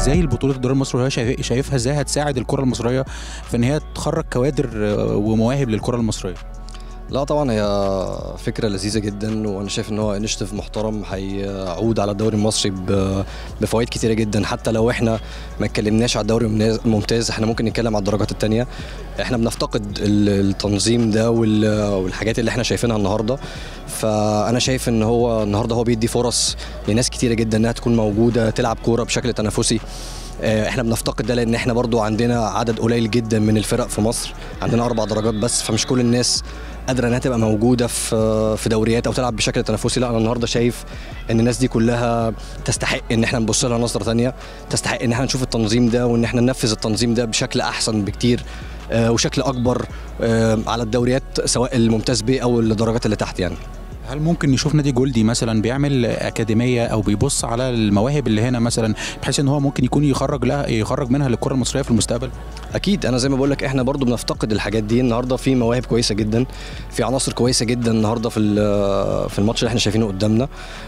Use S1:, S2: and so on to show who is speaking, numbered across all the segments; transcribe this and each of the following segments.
S1: ازاي البطوله الدوري المصري وهي شايف- شايفها ازاي هتساعد الكره المصريه في ان هي تخرج كوادر آه، ومواهب للكره المصريه
S2: لا طبعا هي فكره لذيذه جدا وانا شايف ان هو انشيتيف محترم هيعود على الدوري المصري ب- بفوائد كتيره جدا حتى لو احنا ما اتكلمناش على الدوري الممتاز- الممتاز احنا ممكن نتكلم على الدرجات الثانيه احنا بنفتقد ال- التنظيم ده وال- والحاجات اللي احنا شايفينها النهارده فانا شايف ان هو النهارده هو بيدي فرص لناس كتيره جدا انها تكون موجوده تلعب كوره بشكل تنافسي آه، احنا بنفتقد ده لان احنا برضو عندنا عدد قليل جدا من الفرق في مصر عندنا اربع درجات بس فمش كل الناس قادره انها تبقى موجوده في في دوريات او تلعب بشكل تنافسي لا انا النهارده شايف ان الناس دي كلها تستحق ان احنا نبص لها نظره ثانيه تستحق ان احنا نشوف التنظيم ده وان احنا ننفذ التنظيم ده بشكل احسن بكتير آه، وشكل اكبر آه، على الدوريات سواء الممتاز بيه او الدرجات اللي تحت يعني
S1: هل ممكن نشوف نادي جولدي مثلا بيعمل اكاديميه او بيبص على المواهب اللي هنا مثلا بحيث ان هو ممكن يكون يخرج لها يخرج منها للكره المصريه في المستقبل
S2: اكيد انا زي ما بقول لك احنا برضو بنفتقد الحاجات دي النهارده في مواهب كويسه جدا في عناصر كويسه جدا النهارده في ال- في الماتش اللي احنا شايفينه قدامنا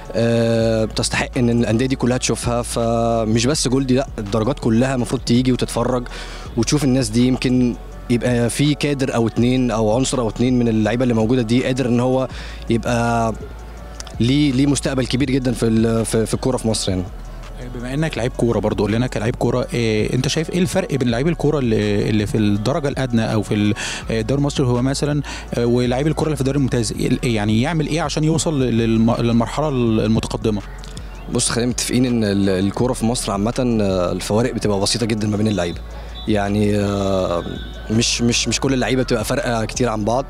S2: أه بتستحق ان الانديه دي كلها تشوفها فمش بس جولدي لا الدرجات كلها المفروض تيجي وتتفرج وتشوف الناس دي يمكن يبقى في كادر او اتنين او عنصر او اتنين من اللعيبه اللي موجوده دي قادر ان هو يبقى ليه ليه مستقبل كبير جدا في ال- في في الكوره في مصر يعني
S1: بما انك لعيب كوره برضو قول لنا كلاعب كوره إيه انت شايف ايه الفرق بين لعيب الكوره اللي, اللي في الدرجه الادنى او في ال- الدوري المصري هو مثلا آه، ولعيب الكوره اللي في الدوري الممتاز إيه- يعني يعمل ايه عشان يوصل للم- للمرحله المتقدمه
S2: بص خلينا متفقين ان ال- الكوره في مصر عامه آه، الفوارق بتبقى بسيطه جدا ما بين اللعيبه يعني آه، مش مش مش كل اللعيبه بتبقى فارقه كتير عن بعض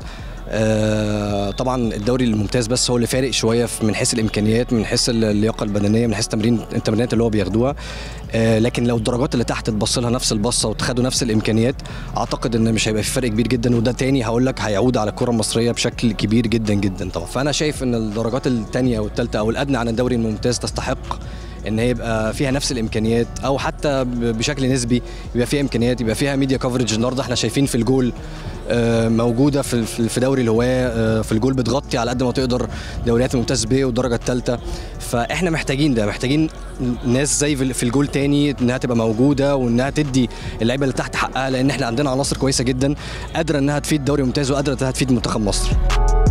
S2: آه، طبعا الدوري الممتاز بس هو اللي فارق شويه في- من حيث الامكانيات من حيث اللياقه البدنيه من حيث تمرين التمرينات اللي هو بياخدوها آه، لكن لو الدرجات اللي تحت تبص لها نفس البصه وتاخدوا نفس الامكانيات اعتقد ان مش هيبقى في فرق كبير جدا وده تاني هقول لك هيعود على الكره المصريه بشكل كبير جدا جدا طبعا فانا شايف ان الدرجات الثانيه والثالثه او الادنى عن الدوري الممتاز تستحق ان هي يبقى فيها نفس الامكانيات او حتى ب- بشكل نسبي يبقى فيها امكانيات يبقى فيها ميديا كفرج النهارده احنا شايفين في الجول آه، موجوده في في في دوري الهواه آه، في الجول بتغطي على قد ما تقدر دوريات الممتاز بيه والدرجه الثالثه فاحنا محتاجين ده محتاجين ناس زي في في الجول تاني انها تبقى موجوده وانها تدي اللعيبه اللي تحت حقها لان احنا عندنا عناصر كويسه جدا قادره انها تفيد الدوري الممتاز وقادره انها تفيد منتخب مصر